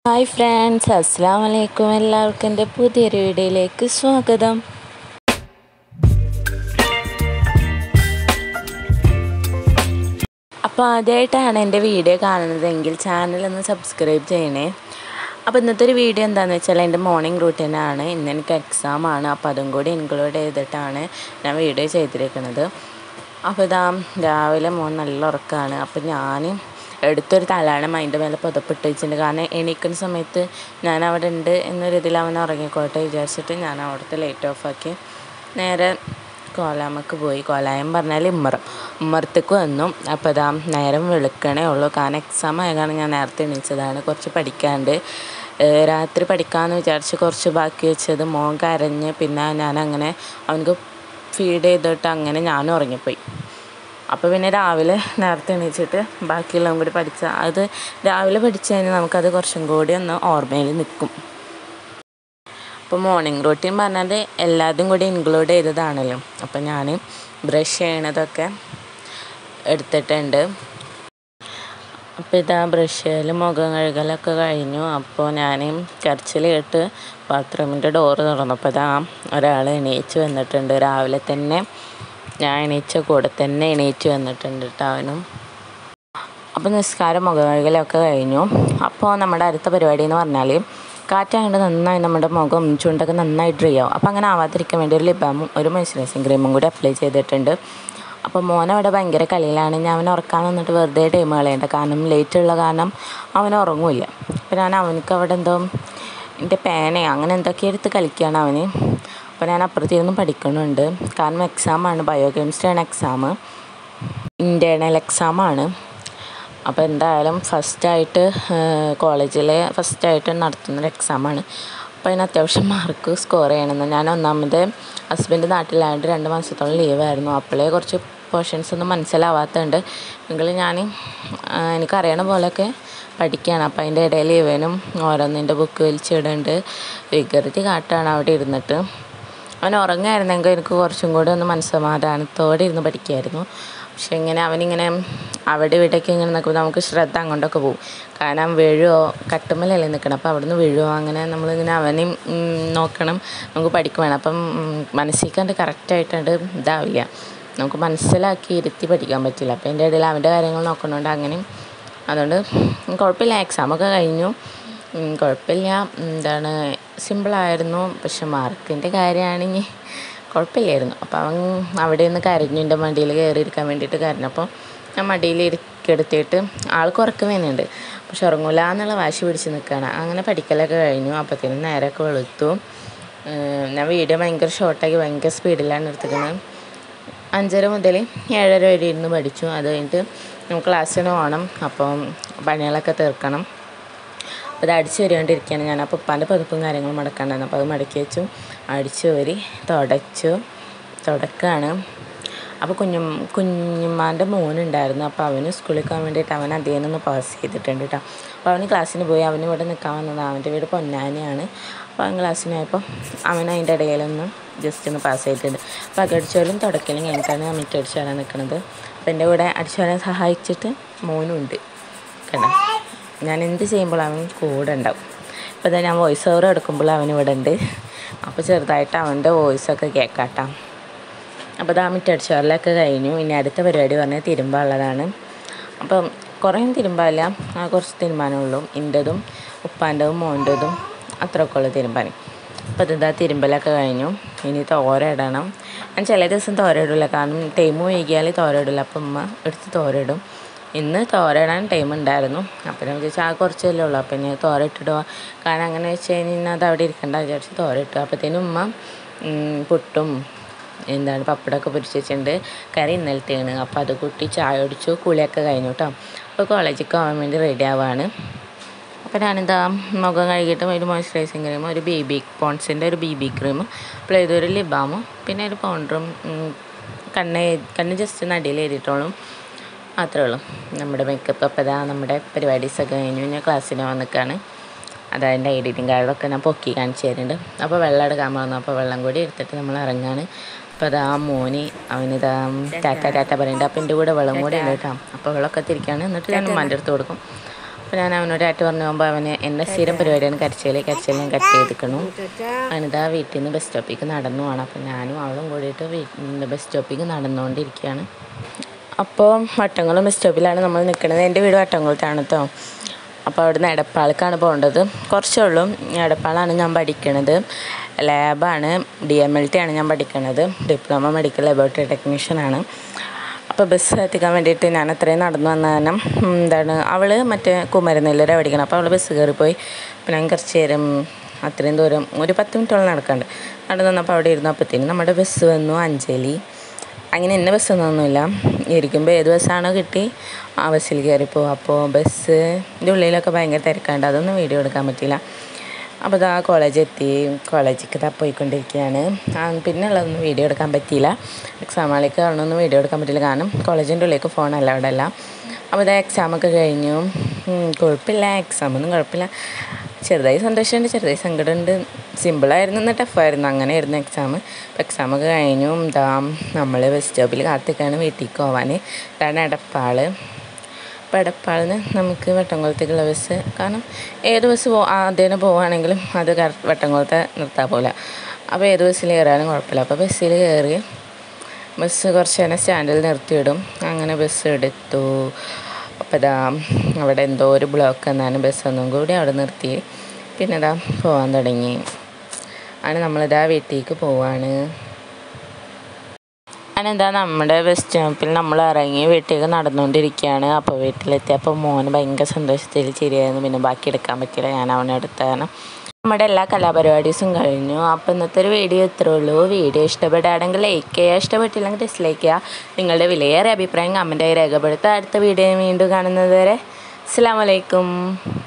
hi friends അസ്സാം വലൈക്കും എല്ലാവർക്കും എൻ്റെ പുതിയൊരു വീഡിയോയിലേക്ക് സ്വാഗതം അപ്പോൾ ആദ്യമായിട്ടാണ് എൻ്റെ വീഡിയോ കാണുന്നതെങ്കിൽ ചാനലൊന്ന് സബ്സ്ക്രൈബ് ചെയ്യണേ അപ്പോൾ ഇന്നത്തെ ഒരു വീഡിയോ എന്താണെന്ന് വെച്ചാൽ എൻ്റെ മോർണിംഗ് റൂട്ടീനാണ് ഇന്ന് എനിക്ക് എക്സാം ആണ് അപ്പോൾ അതും കൂടി ഇൻക്ലൂഡ് ചെയ്തിട്ടാണ് ഞാൻ വീഡിയോ ചെയ്തിരിക്കുന്നത് അപ്പോൾ ഇതാ രാവിലെ മോൻ നല്ല ഉറക്കമാണ് അപ്പോൾ ഞാൻ എടുത്തൊരു തലാണം അതിൻ്റെ മേലെ പുതപ്പിട്ട് വെച്ചിട്ടുണ്ട് കാരണം എണീക്കുന്ന സമയത്ത് ഞാൻ അവിടെ ഉണ്ട് എന്നൊരു ഇതിൽ അവൻ ഉറങ്ങിക്കോട്ടെ വിചാരിച്ചിട്ട് ഞാൻ അവിടുത്തെ ലൈറ്റ് ഓഫാക്കി നേരെ കോലാമക്ക് പോയി കോലായം പറഞ്ഞാൽ ഇമ്മറം ഇമ്മറത്തേക്ക് വന്നു അപ്പോൾ ഇതാ നേരം വെളുക്കണേ ഉള്ളൂ കാരണം എക്സാം ആയതാണ് ഞാൻ നേരത്തെ എണീച്ചതാണ് കുറച്ച് പഠിക്കാണ്ട് ഏഹ് രാത്രി പഠിക്കാമെന്ന് വിചാരിച്ച് കുറച്ച് ബാക്കി വെച്ചത് മോൻ കരഞ്ഞ് പിന്നെ ഞാൻ അങ്ങനെ അവനക്ക് ഫീഡ് ചെയ്തിട്ട് അങ്ങനെ ഞാനും ഉറങ്ങിപ്പോയി അപ്പോൾ പിന്നെ രാവിലെ നേരത്തെ എണീച്ചിട്ട് ബാക്കിയുള്ളതും കൂടി പഠിച്ചാൽ അത് രാവിലെ പഠിച്ചു കഴിഞ്ഞാൽ നമുക്കത് കുറച്ചും കൂടി ഒന്ന് ഓർമ്മയിൽ നിൽക്കും അപ്പോൾ മോർണിംഗ് റൂട്ടീൻ പറഞ്ഞാൽ എല്ലാതും കൂടി ഇൻക്ലൂഡ് ചെയ്തതാണല്ലോ അപ്പോൾ ഞാൻ ബ്രഷ് ചെയ്യണതൊക്കെ എടുത്തിട്ടുണ്ട് അപ്പോൾ ഇതാ ബ്രഷ് മുഖം കഴുകലൊക്കെ കഴിഞ്ഞു അപ്പോൾ ഞാൻ കരച്ചിൽ കേട്ട് ബാത്റൂമിൻ്റെ ഡോറ് തുറന്നപ്പോൾ ഇതാ ഒരാൾ എണീച്ച് വന്നിട്ടുണ്ട് രാവിലെ തന്നെ ഞാൻ എണീച്ച കൂടെ തന്നെ എണീറ്റ് വന്നിട്ടുണ്ട് കേട്ടോ അവനും അപ്പോൾ നിസ്കാരം മുഖം കഴുകലൊക്കെ കഴിഞ്ഞു അപ്പോൾ നമ്മുടെ അടുത്ത പരിപാടി എന്ന് പറഞ്ഞാൽ കാറ്റായതുകൊണ്ട് നന്നായി നമ്മുടെ മുഖം ചുണ്ടൊക്കെ നന്നായി ഡ്രൈ ആവും അപ്പോൾ അങ്ങനെ ആവാതിരിക്കാൻ വേണ്ടി ഒരു ലിബാമും ഒരു മോയ്സ്ചറൈസിങ് ക്രീമും കൂടി അപ്ലൈ ചെയ്തിട്ടുണ്ട് അപ്പോൾ മോൻ അവിടെ ഭയങ്കര കളിയിലാണ് ഞാൻ അവനെ ഉറക്കാൻ നിന്നിട്ട് വെറുതെ ടൈം കളയണ്ട കാരണം ലേറ്റ് ഉള്ള കാരണം അവൻ ഉറങ്ങില്ല അപ്പോൾ ഞാൻ അവനക്ക് അവിടെ എന്തോ എൻ്റെ പേനയോ അങ്ങനെ എന്തൊക്കെ എടുത്ത് കളിക്കുകയാണ് അവന് അപ്പോൾ ഞാൻ അപ്പുറത്തിരുന്ന് പഠിക്കുന്നുണ്ട് കാരണം എക്സാമാണ് ബയോ കെമിസ്ട്രിയാണ് എക്സാം ഇൻറ്റേർണൽ എക്സാമാണ് അപ്പോൾ എന്തായാലും ഫസ്റ്റായിട്ട് കോളേജിൽ ഫസ്റ്റായിട്ട് നടത്തുന്നൊരു എക്സാമാണ് അപ്പോൾ അതിന് അത്യാവശ്യം മാർക്ക് സ്കോർ ചെയ്യണമെന്ന് ഞാൻ ഒന്നാമത് ഹസ്ബൻഡ് നാട്ടിലായിട്ട് രണ്ട് മാസത്തോളം ലീവായിരുന്നു അപ്പോഴേ കുറച്ച് പോർഷൻസ് ഒന്നും മനസ്സിലാവാത്തതുണ്ട് എങ്കിലും ഞാൻ എനിക്കറിയണ പോലെയൊക്കെ പഠിക്കുകയാണ് അപ്പോൾ അതിൻ്റെ ഇടയിൽ ഇവനും ഓരോന്നിൻ്റെ ബുക്ക് വലിച്ചിടുന്നുണ്ട് വികൃതി കാട്ടാണ് അവിടെ ഇരുന്നിട്ട് അവൻ ഉറങ്ങായിരുന്നെങ്കിൽ എനിക്ക് കുറച്ചും കൂടി ഒന്ന് മനസ്സമാധാനത്തോടെ ഇരുന്ന് പഠിക്കുമായിരുന്നു പക്ഷെ ഇങ്ങനെ അവനിങ്ങനെ അവിടെ ഇവിടേക്ക് ഇങ്ങനെ നിൽക്കുമ്പോൾ നമുക്ക് ശ്രദ്ധ അങ്ങോട്ടൊക്കെ പോകും കാരണം വീഴുമോ കട്ടുമ്മലല്ലേ നിൽക്കണം അപ്പോൾ അവിടുന്ന് വീഴുമോ അങ്ങനെ നമ്മളിങ്ങനെ അവനെയും നോക്കണം നമുക്ക് പഠിക്കും വേണം അപ്പം മനസ്സിൽ കണ്ട് കറക്റ്റായിട്ടുണ്ട് ഇതാവില്ല നമുക്ക് മനസ്സിലാക്കി ഇരുത്തി പഠിക്കാൻ പറ്റില്ല അപ്പോൾ അതിൻ്റെ ഇടയിൽ അവൻ്റെ കാര്യങ്ങൾ നോക്കണോണ്ട് അങ്ങനെയും അതുകൊണ്ട് കുഴപ്പമില്ല എക്സാമൊക്കെ കഴിഞ്ഞു കുഴപ്പമില്ല എന്താണ് സിമ്പിളായിരുന്നു പക്ഷെ മാർക്കിൻ്റെ കാര്യമാണെങ്കിൽ കുഴപ്പമില്ലായിരുന്നു അപ്പോൾ അവൻ അവിടെ നിന്ന് കരഞ്ഞു എൻ്റെ മടിയിൽ കയറിയിരിക്കാൻ വേണ്ടിയിട്ട് കരഞ്ഞപ്പോൾ ഞാൻ മടിയിൽ ഇരിക്കെടുത്തിട്ട് ആൾക്ക് ഉറക്കം വരുന്നുണ്ട് പക്ഷെ ഉറങ്ങൂല എന്നുള്ള വാശി പിടിച്ച് നിൽക്കുകയാണ് അങ്ങനെ പഠിക്കലൊക്കെ കഴിഞ്ഞു അപ്പോഴത്തേനും നേരമൊക്കെ വെളുത്തു ഞാൻ വീഡിയോ ഭയങ്കര ഷോർട്ടാക്കി ഭയങ്കര സ്പീഡിലാണ് എടുത്തിരിക്കുന്നത് അഞ്ചര മുതൽ ഏഴര വരെ ഇരുന്ന് പഠിച്ചു അത് കഴിഞ്ഞിട്ട് നമുക്ക് ക്ലാസ്സിന് പോകണം അപ്പം പണികളൊക്കെ തീർക്കണം അപ്പോൾ അത് അടിച്ചു വരികൊണ്ടിരിക്കുകയാണ് ഞാൻ അപ്പോൾ ഉപ്പാൻ്റെ പതിപ്പും കാര്യങ്ങളും മടക്കാണ്ടായിരുന്നു അപ്പോൾ അത് മടക്കി വെച്ചു അടിച്ചു വരി തുടച്ചു തുടക്കാണ് അപ്പോൾ കുഞ്ഞു കുഞ്ഞുമ്മാൻ്റെ മോനുണ്ടായിരുന്നു അപ്പോൾ അവന് സ്കൂളിൽ പോകാൻ വേണ്ടിയിട്ട് അവൻ അദ്ദേഹം ഒന്ന് പാസ് ചെയ്തിട്ടുണ്ട് കേട്ടോ അപ്പോൾ അവന് ക്ലാസ്സിന് പോയി അവന് ഇവിടെ നിൽക്കാൻ വന്നതാണ് അവൻ്റെ വീട് പൊന്നാനിയാണ് അപ്പോൾ അവൻ ക്ലാസ്സിന് പോയപ്പോൾ അവൻ അതിൻ്റെ ഇടയിലൊന്ന് ജസ്റ്റ് ഒന്ന് പാസ് ചെയ്തിട്ടുണ്ട് അപ്പോൾ അകടിച്ചോലും തുടക്കലും കഴിഞ്ഞിട്ടാണ് ഞാൻ മിറ്റടിച്ചു വരാൻ നിൽക്കുന്നത് അപ്പോൾ എൻ്റെ കൂടെ അടിച്ചു വരാൻ സഹായിച്ചിട്ട് മോനുണ്ട് കേട്ടോ ഞാൻ എന്ത് ചെയ്യുമ്പോൾ അവൻ കൂടെ ഉണ്ടാവും ഇപ്പോൾ തന്നെ ഞാൻ വോയിസ് ഓവർ എടുക്കുമ്പോൾ അവൻ ഇവിടെ ഉണ്ട് അപ്പോൾ ചെറുതായിട്ട് അവൻ്റെ വോയിസൊക്കെ കേൾക്കാട്ടാം അപ്പോൾ ദാ മിറ്റടിച്ചോറിലൊക്കെ കഴിഞ്ഞു ഇനി അടുത്ത പരിപാടി പറഞ്ഞാൽ തിരുമ്പാനുള്ളതാണ് അപ്പം കുറേ തിരുമ്പാല്ല ആ കുറച്ച് തിരുമ്പാനുള്ളൂ എൻ്റെതും ഉപ്പാൻ്റെതും മോൻ്റെതും അത്രയൊക്കെ ഉള്ളു തിരുമ്പാൻ അപ്പോൾ ഇതാ തിരുമ്പലൊക്കെ കഴിഞ്ഞു ഇനി തോര ഇടണം ഞാൻ ചില ദിവസം തോര ഇടില്ല കാരണം ടൈം വൈകിയാൽ തോര ഇടില്ല അപ്പം ഉമ്മ എടുത്ത് തോര ഇടും ഇന്ന് തോരയിടാൻ ടൈം ഉണ്ടായിരുന്നു അപ്പം ഞാൻ വിചാരിച്ചു ആ കുറച്ചല്ലേ ഉള്ളൂ അപ്പം ഞാൻ തോര ഇട്ടിടുക കാരണം അങ്ങനെ വെച്ച് കഴിഞ്ഞാൽ അത് അവിടെ ഇരിക്കണ്ട വിചാരിച്ച് തോര ഇട്ടു അപ്പോഴത്തേനും ഉമ്മ പുട്ടും എന്താണ് പപ്പടമൊക്കെ പൊരിച്ച് വെച്ചിട്ടുണ്ട് കറി ഇന്നലത്തെയാണ് അപ്പോൾ അത് കൂട്ടി ചായ ഒടിച്ചു കുളിയൊക്കെ കഴിഞ്ഞു കേട്ടോ അപ്പോൾ കോളേജിൽ പോകാൻ വേണ്ടി റെഡി ആവുകയാണ് അപ്പോൾ ഞാനിതാ മുഖം കഴുകിയിട്ടും ഒരു മോയ്സ്ചറൈസിങ് ക്രീമും ഒരു ബി ബി പോൺസിൻ്റെ ഒരു ബി ബി ക്രീമും അപ്പോൾ ഇതൊരു ലിബാമും പിന്നെ ഒരു പൗഡറും കണ്ണ് കണ്ണ് ജസ്റ്റ് നടിയിൽ എഴുതിയിട്ടോളും മാത്രമേ ഉള്ളൂ നമ്മുടെ മേക്കപ്പ് അപ്പോൾ ഇതാ നമ്മുടെ പരിപാടീസൊക്കെ കഴിഞ്ഞു ഞാൻ ക്ലാസ്സിന് വന്നിക്കാണ് അതതിൻ്റെ എഡിറ്റിംഗ് കാർഡൊക്കെ ഞാൻ പൊക്കി കാണിച്ചു തരുന്നുണ്ട് അപ്പോൾ വെള്ളം എടുക്കാൻ വന്നു അപ്പോൾ വെള്ളം കൂടി എടുത്തിട്ട് നമ്മൾ ഇറങ്ങാണ് അപ്പോൾ അതാ മോനി അവനിതാ ടാറ്റ ടാറ്റ പറയുന്നുണ്ട് അപ്പോൾ എൻ്റെ കൂടെ വെള്ളം കൂടി ഉണ്ട് കേട്ടോ അപ്പോൾ വെള്ളമൊക്കെ തിരിക്കുകയാണ് എന്നിട്ട് ഞാൻ ഉമ്മാൻ്റെ അടുത്ത് കൊടുക്കും അപ്പോൾ ഞാൻ അവനോട് ആയിട്ട് പറഞ്ഞു പോകുമ്പോൾ അവന് എൻ്റെ സ്ഥിരം പരിപാടിയാണ് കരച്ചിൽ കരച്ചിൽ ഞാൻ കട്ട് ചെയ്തിക്കണം അവനിതാ വീട്ടിൽ നിന്ന് ബസ് സ്റ്റോപ്പിലേക്ക് നടന്നു പോകണം അപ്പോൾ ഞാനും അവളും കൂടിയിട്ട് വീട്ടിൽ ബസ് സ്റ്റോപ്പിലേക്ക് നടന്നുകൊണ്ടിരിക്കുകയാണ് അപ്പോൾ വട്ടംകുളം ബസ് സ്റ്റോപ്പിലാണ് നമ്മൾ നിൽക്കുന്നത് എൻ്റെ വീട് വട്ടംകുളത്താണ് കേട്ടോ അപ്പോൾ അവിടുന്ന് എടപ്പാൾക്കാണ് പോകേണ്ടത് കുറച്ചേ ഉള്ളൂ എടപ്പാളാണ് ഞാൻ പഠിക്കണത് ലാബാണ് ഡി എം എൽ ടി ആണ് ഞാൻ പഠിക്കണത് ഡിപ്ലോമ മെഡിക്കൽ ലബോറട്ടറി ടെക്നീഷ്യനാണ് അപ്പോൾ ബസ് എത്തിക്കാൻ വേണ്ടിയിട്ട് ഞാൻ അത്രയും നടന്നു വന്ന കാരണം ഉം, എന്താണ് അവൾ മറ്റേ കുമരനെല്ലര പഠിക്കണം അപ്പോൾ അവൾ ബസ് കയറിപ്പോയി അപ്പോൾ ഞാൻ കുറച്ച് നേരം അത്രയും ദൂരം ഒരു പത്ത് മിനിറ്റോളം നടക്കാണ്ട് നടന്നു വന്നപ്പോൾ അവിടെ ഇരുന്നു അപ്പോഴത്തേനും നമ്മുടെ ബസ് വന്നു അഞ്ജലി അങ്ങനെ എന്നെ ബസ്സൊന്നുമില്ല ഇരിക്കുമ്പോൾ ഏത് ബസ്സാണോ കിട്ടി ആ ബസ്സിൽ കയറിപ്പോവും അപ്പോൾ ബസ്സിൻ്റെ ഉള്ളിലൊക്കെ ഭയങ്കര തിരക്കാണ്ട് അതൊന്നും വീഡിയോ എടുക്കാൻ പറ്റില്ല അപ്പോൾ ഇതാ കോളേജ് എത്തി കോളേജിലേക്ക് ഇതാ പോയിക്കൊണ്ടിരിക്കുകയാണ് ആ, പിന്നെ ഉള്ളതൊന്നും വീഡിയോ എടുക്കാൻ പറ്റിയില്ല എക്സാം ഹാളിലേക്ക് കാണുന്നൊന്നും വീഡിയോ എടുക്കാൻ പറ്റില്ല കാരണം കോളേജിൻ്റെ ഉള്ളിലേക്ക് ഫോണല്ല അവിടെ അല്ല അപ്പോൾ ഇതാ എക്സാമൊക്കെ കഴിഞ്ഞു ഉം, കുഴപ്പമില്ല എക്സാമൊന്നും കുഴപ്പമില്ല ചെറുതായി സന്തോഷമുണ്ട് ചെറുതായി സങ്കടമുണ്ട് സിമ്പിളായിരുന്നു എന്നാൽ ടഫായിരുന്നു അങ്ങനെയായിരുന്നു എക്സാം അപ്പോൾ എക്സാമൊക്കെ കഴിഞ്ഞു ഇതാ നമ്മൾ ബസ് സ്റ്റോപ്പിൽ കാത്തിക്കാണ് വീട്ടിലേക്ക് പോവാൻ ഇതാണ് എടപ്പാൾ അപ്പോൾ എടപ്പാളിന് നമുക്ക് വട്ടംകുളത്തേക്കുള്ള ബസ് കാരണം ഏത് ബസ് പോ ആദ്യം പോവുകയാണെങ്കിലും അത് കറ- വട്ടംകുളത്തെ നിർത്താൻ പോലെ അപ്പോൾ ഏത് ബസ്സിൽ കയറാനും കുഴപ്പമില്ല അപ്പോൾ ബസ്സിൽ കയറി ബസ് കുറച്ച് നേരം സ്റ്റാൻഡിൽ നിർത്തിയിടും അങ്ങനെ ബസ് എടുത്തു അപ്പോൾ ഇതാ അവിടെ എന്തോ ഒരു ബ്ലോക്ക് എന്നാലും ബസ് ഒന്നും കൂടി അവിടെ നിർത്തി പിന്നെ ഇതാ പോകാൻ തുടങ്ങി അങ്ങനെ നമ്മളിതാ വീട്ടിലേക്ക് പോവാണ് അതെന്താ നമ്മുടെ ബസ് സ്റ്റോപ്പിൽ നമ്മൾ ഇറങ്ങി വീട്ടിലേക്ക് നടന്നുകൊണ്ടിരിക്കുകയാണ് അപ്പോൾ വീട്ടിലെത്തിയപ്പോൾ മോന് ഭയങ്കര സന്തോഷത്തിൽ ചിരിയായിരുന്നു പിന്നെ ബാക്കി എടുക്കാൻ പറ്റില്ല ഞാൻ അവനെ എടുത്താണ് നമ്മുടെ എല്ലാ കലാപരിപാടീസും കഴിഞ്ഞു അപ്പോൾ ഇന്നത്തെ ഒരു വീഡിയോ ഇത്രേ ഉള്ളൂ വീഡിയോ ഇഷ്ടപ്പെടുകയാണെങ്കിൽ ലൈക്ക് ചെയ്യുക ഇഷ്ടപ്പെട്ടില്ലെങ്കിൽ ഡിസ്ലൈക്ക് ചെയ്യുക നിങ്ങളുടെ വിലയേറിയ അഭിപ്രായം കമൻറ്റായി രേഖപ്പെടുത്തുക അടുത്ത വീഡിയോ വീണ്ടും കാണുന്നത് വരെ അസ്സാം വലൈക്കും